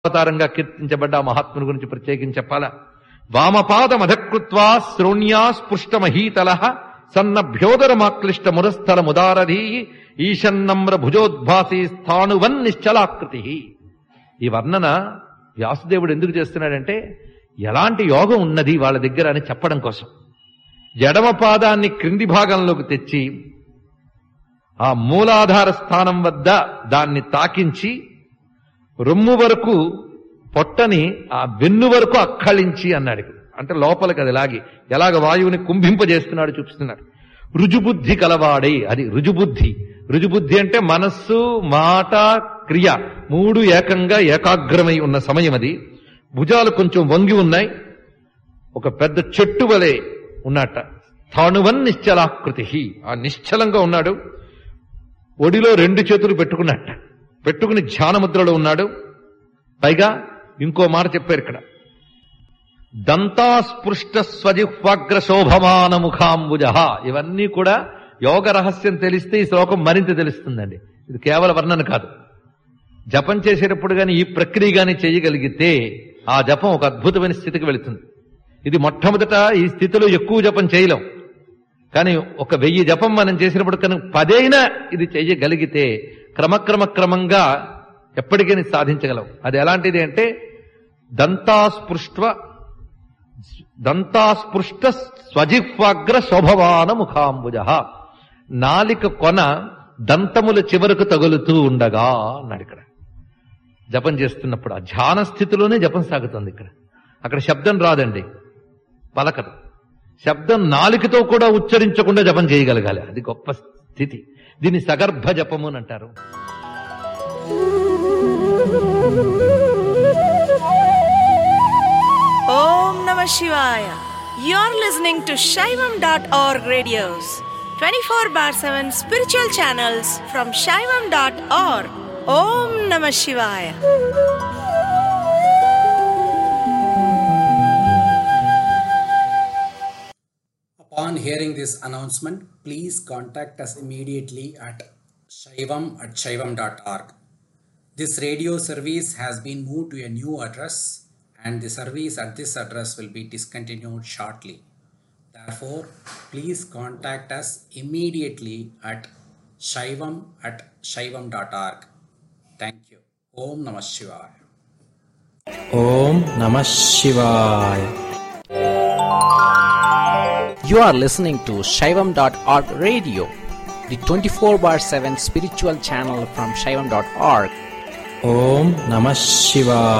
అవతారంగా కీర్తించబడ్డ ఆ మహాత్ముని గురించి ప్రత్యేకించి చెప్పాలా వామపాద మధకృత్వా శ్రోణ్యా స్పృష్ట మహీతల సన్నభ్యోదరమాక్లిష్ట మురస్థల ముదారధీ ఈశన్నమ్ర భుజోద్భాసి స్థాణువన్ నిశ్చలాకృతి ఈ వర్ణన వ్యాసుదేవుడు ఎందుకు చేస్తున్నాడంటే ఎలాంటి యోగం ఉన్నది వాళ్ళ దగ్గర అని చెప్పడం కోసం ఎడమ పాదాన్ని క్రింది భాగంలోకి తెచ్చి ఆ మూలాధార స్థానం వద్ద దాన్ని తాకించి రొమ్ము వరకు పొట్టని ఆ వెన్ను వరకు అక్కళించి అన్నాడు ఇక్కడ. అంటే లోపలికి అది లాగి ఎలాగ వాయువుని కుంభింపజేస్తున్నాడు చూపిస్తున్నాడు రుజుబుద్ధి కలవాడే అది రుజుబుద్ధి రుజుబుద్ధి అంటే మనస్సు మాట క్రియ మూడు ఏకంగా ఏకాగ్రమై ఉన్న సమయం అది భుజాలు కొంచెం వంగి ఉన్నాయి ఒక పెద్ద చెట్టు వలె ఉన్నట్ట తాణువన్ నిశ్చలాకృతి ఆ నిశ్చలంగా ఉన్నాడు ఒడిలో రెండు చేతులు పెట్టుకున్నట్ట పెట్టుకుని ధ్యాన ముద్రలో ఉన్నాడు పైగా ఇంకో మాట చెప్పారు ఇక్కడ దంతాస్పృష్ట స్వజిహ్వాగ్ర శోభమాన ముఖాంబుజ ఇవన్నీ కూడా యోగ రహస్యం తెలిస్తే ఈ శ్లోకం మరింత తెలుస్తుందండి ఇది కేవల వర్ణన కాదు జపం చేసేటప్పుడు గాని ఈ ప్రక్రియ గాని చేయగలిగితే ఆ జపం ఒక అద్భుతమైన స్థితికి వెళుతుంది ఇది మొట్టమొదట ఈ స్థితిలో ఎక్కువ జపం చేయలేం కానీ ఒక వెయ్యి జపం మనం చేసినప్పుడు కనుక పదైనా ఇది చెయ్యగలిగితే క్రమక్రమ క్రమంగా ఎప్పటికైనా సాధించగలం అది ఎలాంటిది అంటే దంతాస్పృష్ట దంతాస్పృష్ట స్వజిహ్వాగ్ర శోభవాన ముఖాంబుజ నాలిక కొన దంతముల చివరకు తగులుతూ ఉండగా అన్నాడు ఇక్కడ జపం చేస్తున్నప్పుడు ఆ ధ్యాన స్థితిలోనే జపం సాగుతుంది ఇక్కడ అక్కడ శబ్దం రాదండి పలకదు శబ్దం నాలికతో కూడా ఉచ్చరించకుండా జపం చేయగలగాలి అది గొప్ప స్థితి దీన్ని సగర్భ జపము అని అంటారు Om Namah Shivaya. You're listening to Shaivam.org radios, 24 bar 7 spiritual channels from Shaivam.org. Om Namah Shivaya. Upon hearing this announcement, please contact us immediately at shaivam at shaivam.org. This radio service has been moved to a new address and the service at this address will be discontinued shortly. Therefore, please contact us immediately at shaivam at shaivam.org. Thank you. Om Namah Shivaya. Om Namah Shivaya. You are listening to Shaivam.org radio, the 24 bar 7 spiritual channel from Shaivam.org. Om Namah Shivaya.